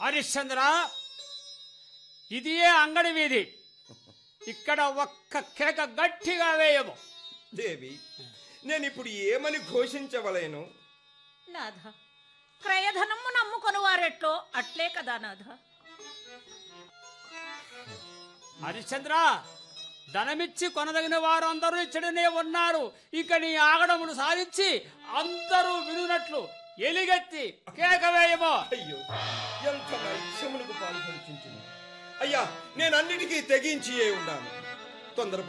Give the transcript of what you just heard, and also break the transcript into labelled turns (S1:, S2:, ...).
S1: హరిశ్చంద్ర ఇదియే అంగడి వీధి ఇక్కడ ఒక్క కేక గట్టిగా వేయము
S2: దేవి నేను ఇప్పుడు ఏమని ఘోషించవలేను
S3: నాథ క్రయధనము నమ్ముకొని వారెట్లో అట్లే కదా నాథ
S1: హరిశ్చంద్ర ధనమిచ్చి కొనదగిన వారు అందరూ ఇచ్చడనే ఉన్నారు ఇక నీ ఆగడమును సాధించి అందరూ వినునట్లు ఎలిగెత్తి కేక వేయము
S2: అయ్యో ఎంత నా ఇచ్చములకు పాల్పంచింది అయ్యా నేను అన్నిటికీ తెగించి ఉన్నాను తొందరపడి